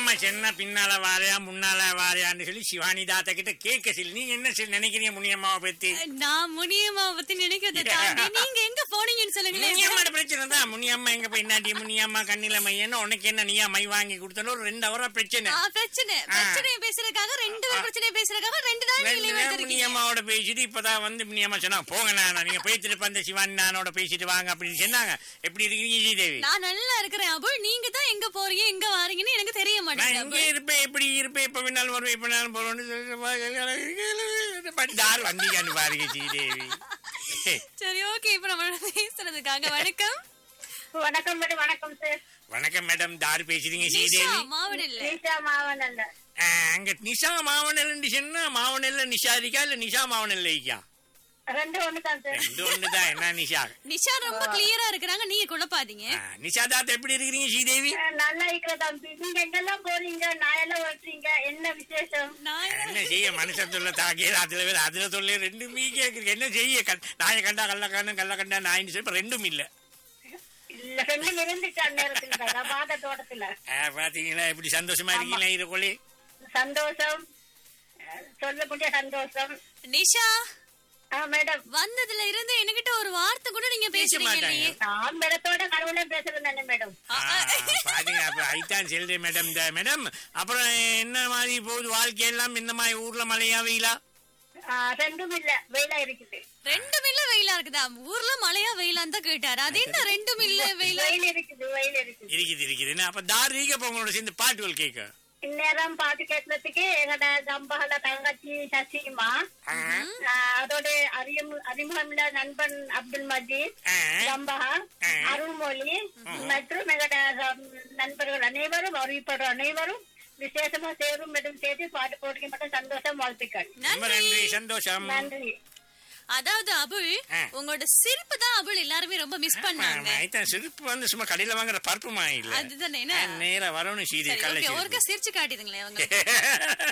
முனியம்மா சென்ன பின்னால வாரையா முன்னால வாரையான்னு சொல்லி சிவானி தாத்தா கிட்ட கேட்க சொல்லி நீங்க என்ன சொல்லி நினைக்கிறீங்க முனியம்மாவை பத்தி நான் முனியம்மாவை பத்தி நினைக்கிறத தாண்டி நீங்க எங்க போனீங்கன்னு சொல்லுங்களேன் முனியம்மாட பிரச்சனை தான் முனியம்மா எங்க போய் என்னாடி முனியம்மா கண்ணில மையன்னு உனக்கு என்ன நீயா மை வாங்கி கொடுத்தாலும் ஒரு ரெண்டு அவரா பிரச்சனை ஆ, பிரச்சனை பிரச்சனை பேசுறதுக்காக ரெண்டு பேர் பிரச்சனை பேசுறதுக்காக ரெண்டு நாள் ரெண்டு லீவ் பேரும் எடுத்திருக்கீங்க முனியம்மாவோட பேசிட்டு இப்பதான் வந்து முனியம்மா சொன்னா போங்க நான் நீங்க போயிட்டு அந்த சிவானி நானோட பேசிட்டு வாங்க அப்படின்னு சொன்னாங்க எப்படி இருக்கீங்க ஸ்ரீதேவி நான் நல்லா இருக்கிறேன் அபுல் நீங்க தான் எங்க போறீங்க எங்க வாரீங்கன்னு எனக்கு தெரிய நான் மாட்டேங்குது இங்கே இருப்பேன் எப்படி இருப்பேன் எப்ப வேணாலும் வருவேன் எப்ப வேணாலும் போறோம்னு யார் வந்தீங்கன்னு பாருங்க ஸ்ரீதேவி சரி ஓகே இப்ப நம்ம பேசுறதுக்காக வணக்கம் வணக்கம் மேடம் வணக்கம் சார் வணக்கம் மேடம் தார் பேசுறீங்க நிஷா ஸ்ரீதேவி மாவட்ட இல்ல நீஷா மாவன் அல்ல ஆ, அங்க நிஷா மாவனல் சொன்னா மாவனல்ல நிஷா இருக்கா இல்ல நிஷா மாவனல்ல இருக்கா ரெண்டு ஒண்ணு தான் சார் ரெண்டு ஒண்ணுதான் என்ன நிஷா நிஷா ரொம்ப கிளியரா இருக்கிறாங்க நீங்க குழப்பாதீங்க ஆ, நிஷா தாத்தா எப்படி இருக்கிறீங்க ஸ்ரீதேவி அஹ் நல்லா இருக்கிற தம்பி நீங்க எங்கெல்லாம் போறீங்க நாயெல்லாம் ஓட்டுறீங்க என்ன விசேஷம் நான் என்ன செய்ய மனுஷன் சொல்ல தாக்கியது அதுல வேற அதுல சொல்ல ரெண்டுமே கேக்குறீங்க என்ன செய்ய கண்- நாயை கண்டா கள்ள கண்ணு கள்ள கண்டா நாயின்னு சொல்லி இப்ப ரெண்டும் இல்ல இல்ல ரெண்டும் இருந்துச்சு நேரத்துல தான் பாத தோட்டத்துல ஆ, பாத்தீங்களா எப்படி சந்தோஷமா இருக்கீங்களா இது கொள்ளி சந்தோஷம் அஹ் சொல்லக்கூடிய சந்தோஷம் நிஷா ஆ மேடம் வந்ததுல இருந்து என்கிட்ட ஒரு வார்த்தை கூட நீங்க பேசுறீங்க மாட்டாங்க. இல்லையே நான் மேடத்தோட கடவுளே பேசுறேன் தானே மேடம் ஆ, ஆ. பாத்தீங்க அப்ப ஐத்தான் சொல்றேன் மேடம் இந்த மேடம் அப்புறம் என்ன மாதிரி போகுது வாழ்க்கையெல்லாம் இந்த மாதிரி ஊர்ல மழையா வெயிலா ஆஹ் ரெண்டும் இல்ல வெயிலா இருக்குது ரெண்டும் இல்ல வெயிலா இருக்குதா ஊர்ல மழையா வெயிலான்னு தான் கேட்டாரு அது என்ன ரெண்டும் இல்ல வெயிலா வெயில் இருக்குது வெயில் இருக்குது இருக்குது இருக்குது என்ன அப்ப தாரீக இப்ப உங்களோட சேர்ந்து பாட்டுகள் கேட்க இந்நேரம் பாட்டு கேட்கறதுக்கு எங்கட கம்பகல தங்கச்சி சசிமா ஆஹ் அதோட அறியும் அறிமுகம்ல நண்பன் அப்துல் மஜீத் ஆ, கம்பகா ஆ. அருள்மொழி மற்றும் எங்கட ஹம், நண்பர்கள் அனைவரும் அறிவிப்பவர் அனைவரும் விசேஷமா சேரும் மேடம் சேர்த்து பாட்டு போட்டுக்க மட்டும் சந்தோஷம் வாழ்த்துக்கள் ரொம்ப நன்றி சந்தோஷம் நன்றி அதாவது அபுல் ஆ. உங்களோட சிரிப்பு தான் அபுல் எல்லாருமே ரொம்ப மிஸ் பண்ணாங்க ஐத்தான் சிரிப்பு வந்து சும்மா கடையில வாங்குற பருப்புமா இல்ல அதுதானே என்ன? நேரா வரணும் சீதை சரி கல்லை ஓகே சிரிப்பு. ஒருக்கா சிரிச்சு காட்டிடுங்களேன் அவங்க